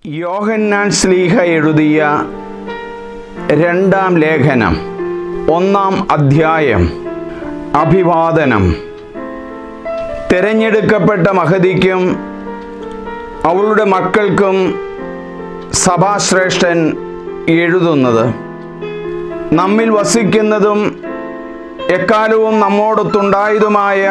യോഹന്നാൻ സ്ലീഹ എഴുതിയ രണ്ടാം ലേഖനം ഒന്നാം അധ്യായം അഭിവാദനം തിരഞ്ഞെടുക്കപ്പെട്ട മഹതിക്കും അവളുടെ മക്കൾക്കും സഭാശ്രേഷ്ഠൻ എഴുതുന്നത് നമ്മിൽ വസിക്കുന്നതും എക്കാലവും നമ്മോടൊത്തുണ്ടായതുമായ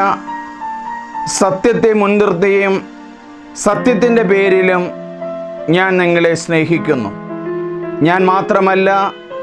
സത്യത്തെ മുൻനിർത്തിയും സത്യത്തിൻ്റെ പേരിലും ഞാൻ നിങ്ങളെ സ്നേഹിക്കുന്നു ഞാൻ മാത്രമല്ല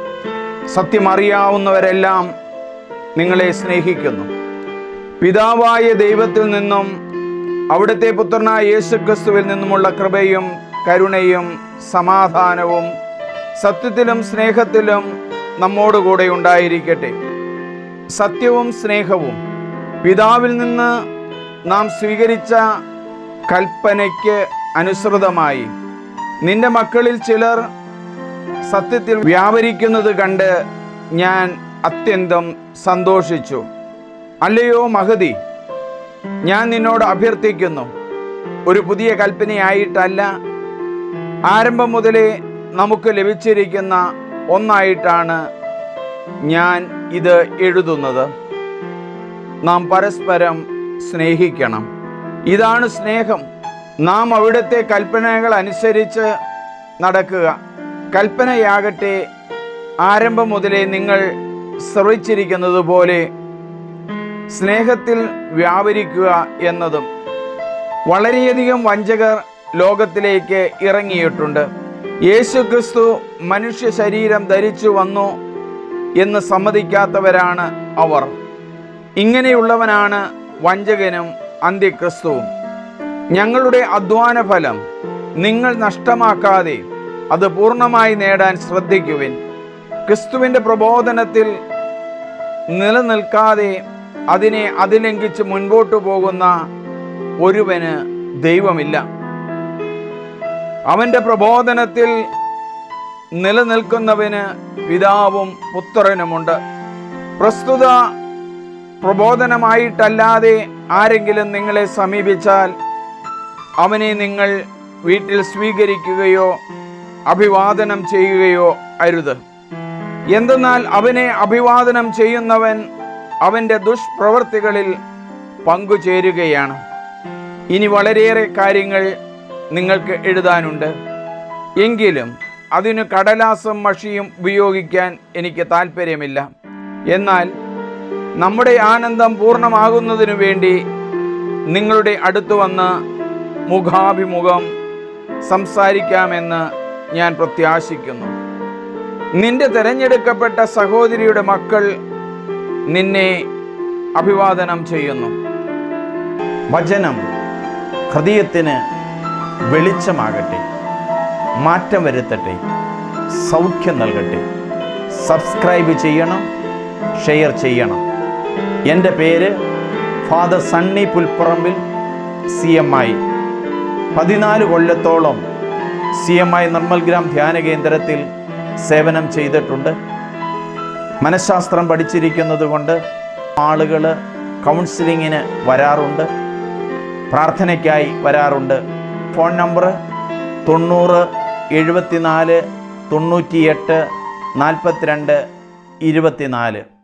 സത്യമറിയാവുന്നവരെല്ലാം നിങ്ങളെ സ്നേഹിക്കുന്നു പിതാവായ ദൈവത്തിൽ നിന്നും അവിടുത്തെ പുത്രനായ യേശുക്രിസ്തുവിൽ നിന്നുമുള്ള കൃപയും കരുണയും സമാധാനവും സത്യത്തിലും സ്നേഹത്തിലും നമ്മോടുകൂടെ ഉണ്ടായിരിക്കട്ടെ സത്യവും സ്നേഹവും പിതാവിൽ നിന്ന് നാം സ്വീകരിച്ച കൽപ്പനയ്ക്ക് അനുസൃതമായി നിന്റെ മക്കളിൽ ചിലർ സത്യത്തിൽ വ്യാപരിക്കുന്നത് കണ്ട് ഞാൻ അത്യന്തം സന്തോഷിച്ചു അല്ലയോ മഹതി ഞാൻ നിന്നോട് അഭ്യർത്ഥിക്കുന്നു ഒരു പുതിയ കൽപ്പനയായിട്ടല്ല ആരംഭം മുതലേ നമുക്ക് ലഭിച്ചിരിക്കുന്ന ഒന്നായിട്ടാണ് ഞാൻ ഇത് എഴുതുന്നത് നാം പരസ്പരം സ്നേഹിക്കണം ഇതാണ് സ്നേഹം നാം അവിടുത്തെ കൽപ്പനകൾ അനുസരിച്ച് നടക്കുക കൽപ്പനയാകട്ടെ ആരംഭം മുതലേ നിങ്ങൾ ശ്രവിച്ചിരിക്കുന്നത് പോലെ സ്നേഹത്തിൽ വ്യാപരിക്കുക എന്നതും വളരെയധികം വഞ്ചകർ ലോകത്തിലേക്ക് ഇറങ്ങിയിട്ടുണ്ട് യേശു ക്രിസ്തു മനുഷ്യ ശരീരം ധരിച്ചു വന്നു എന്ന് സമ്മതിക്കാത്തവരാണ് അവർ ഇങ്ങനെയുള്ളവനാണ് വഞ്ചകനും അന്ത്യക്രിസ്തുവും ഞങ്ങളുടെ അധ്വാന ഫലം നിങ്ങൾ നഷ്ടമാക്കാതെ അത് പൂർണ്ണമായി നേടാൻ ശ്രദ്ധിക്കുവിൻ ക്രിസ്തുവിൻ്റെ പ്രബോധനത്തിൽ നിലനിൽക്കാതെ അതിനെ അതിലംഘിച്ച് മുൻപോട്ടു പോകുന്ന ഒരുവന് ദൈവമില്ല അവൻ്റെ പ്രബോധനത്തിൽ നിലനിൽക്കുന്നവന് പിതാവും പുത്രനുമുണ്ട് പ്രസ്തുത പ്രബോധനമായിട്ടല്ലാതെ ആരെങ്കിലും നിങ്ങളെ സമീപിച്ചാൽ അവനെ നിങ്ങൾ വീട്ടിൽ സ്വീകരിക്കുകയോ അഭിവാദനം ചെയ്യുകയോ അരുത് എന്തെന്നാൽ അവനെ അഭിവാദനം ചെയ്യുന്നവൻ അവൻ്റെ ദുഷ്പ്രവൃത്തികളിൽ പങ്കുചേരുകയാണ് ഇനി വളരെയേറെ കാര്യങ്ങൾ നിങ്ങൾക്ക് എഴുതാനുണ്ട് എങ്കിലും അതിനു കടലാസും മഷിയും ഉപയോഗിക്കാൻ എനിക്ക് താല്പര്യമില്ല എന്നാൽ നമ്മുടെ ആനന്ദം പൂർണ്ണമാകുന്നതിനു വേണ്ടി നിങ്ങളുടെ അടുത്ത് വന്ന് മുഖാഭിമുഖം സംസാരിക്കാമെന്ന് ഞാൻ പ്രത്യാശിക്കുന്നു നിന്റെ തിരഞ്ഞെടുക്കപ്പെട്ട സഹോദരിയുടെ മക്കൾ നിന്നെ അഭിവാദനം ചെയ്യുന്നു വചനം ഹൃദയത്തിന് വെളിച്ചമാകട്ടെ മാറ്റം വരുത്തട്ടെ സൗഖ്യം നൽകട്ടെ സബ്സ്ക്രൈബ് ചെയ്യണം ഷെയർ ചെയ്യണം എൻ്റെ പേര് father Sunny Pulparambil C M I പതിനാല് കൊല്ലത്തോളം C M I Nirmal Gram Dhyana കേന്ദ്രത്തിൽ സേവനം ചെയ്തിട്ടുണ്ട് മനഃശാസ്ത്രം പഠിച്ചിരിക്കുന്നത് കൊണ്ട് ആളുകൾ കൗൺസിലിങ്ങിന് വരാറുണ്ട് പ്രാർത്ഥനയ്ക്കായി വരാറുണ്ട് ഫോൺ നമ്പർ തൊണ്ണൂറ് എഴുപത്തിനാല് തൊണ്ണൂറ്റിയെട്ട് നാൽപ്പത്തിരണ്ട് ഇരുപത്തിനാല്